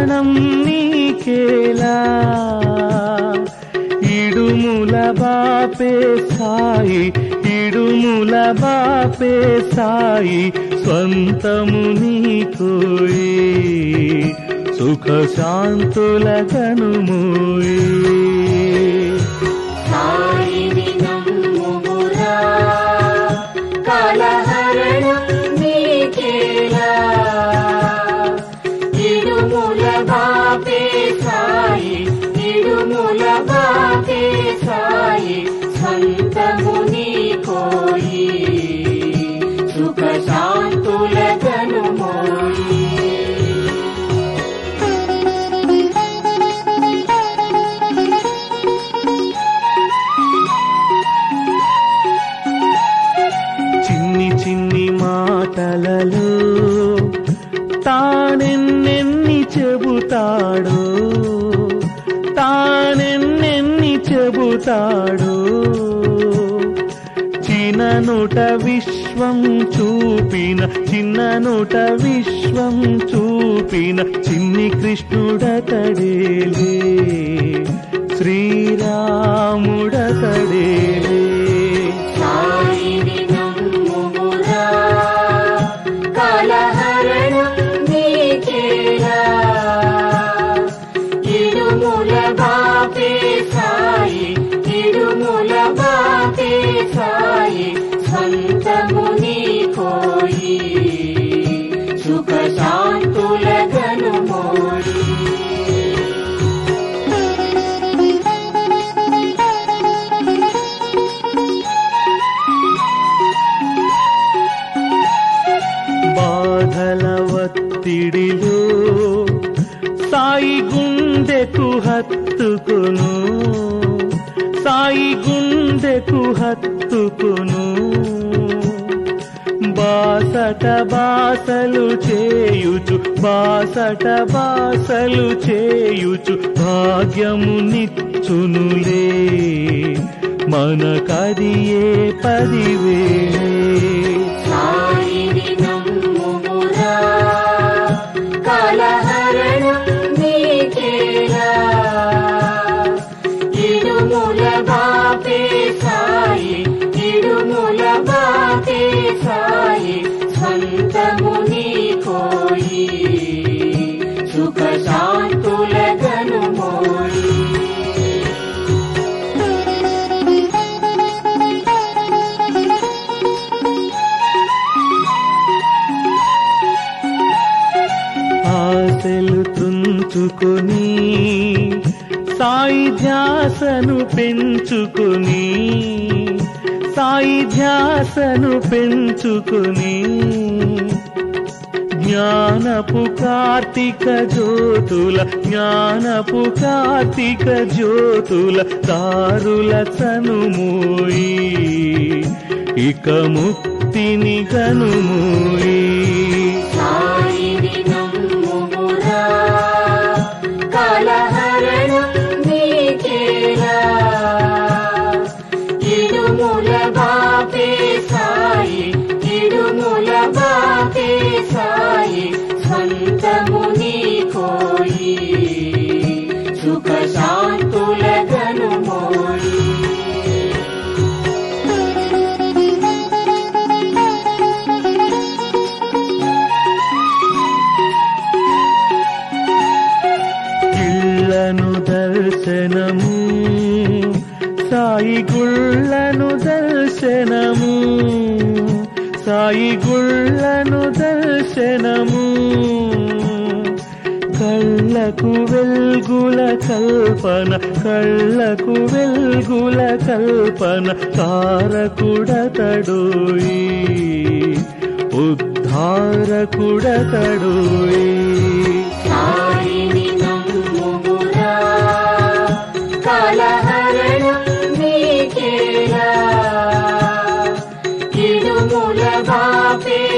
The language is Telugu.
హరణం నీకేలా ఇడుముల బాపే సాయి ఇడుముల బాపే సాయి స్వంతము నీకోయి సుఖ శాంతుల కనుమోయి సాయిని నమ్ముమురా కాలహరణం నీకేలా ఇడుముల బాపే సాయి ఇడుముల బాపే సాయి సంతము నీకోయి సుఖ శాంతుల కనుమోయి చిన్ని చిన్ని మాటలలో తానెన్నెన్ని చెబుతాడో తానెన్నెన్ని చెబుతాడో చిన్ననుట విశ్వం చూపిన చిన్ననుట విశ్వం చూపిన చిన్ని కృష్ణుడతడేలే శ్రీరాముడతడేలే సాయిని నమ్ముమురా కాలహరణం నీకేలా ఇడుముల బాపే సాయి ఇడుముల బాపే సాయి సంతము నీకోయి సుఖ శాంతుల గనుమోయి బాధల ఒత్తిడిలో సాయి గుండెకు హత్తుకును సాయి గుండెకు హత్తుకును బాసట బాసలు చేయుచు బాసట బాసలు చేయుచు భాగ్యము నిచ్చునులే మనకదియే పదివేలే సాయిని నమ్ముమురా కాలహరణం నీకేలా ఇడుముల బాపే సాయి ఇడుముల బాపే సాయి సంతము నీకోయి సుఖ శాంతుల గనుమోయి ఆశలు తుంచుకొని సాయి ధ్యాసను పెంచుకొని సాయి ధ్యాసను పెంచుకొని జ్ఞానపు కార్తీక జ్యోతుల జ్ఞానపు కార్తీక జ్యోతుల దారుల చనుమోయి ఇక ముక్తిని కనుమోయి సాయిని నమ్ముమురా కాలహరణం నీకేలా ఇడుముల బాపే సాయి ఇడుముల బాపే సాయి సంతము నీకోయి సుఖ శాంతుల గనుమోయి ఇళ్లను దర్శనము సాయి గుళ్ళను దర్శనము సాయి గుళ్ళను దర్శనము కళ్ళకు వెల్గుల కల్పన కళ్ళకు వెల్గుల కల్పన తారకుడతడోయి ఉద్ధారకుడతడోయి సాయిని నమ్ముమురా కాలహరణం నీకేలా ఇడుముల బాపే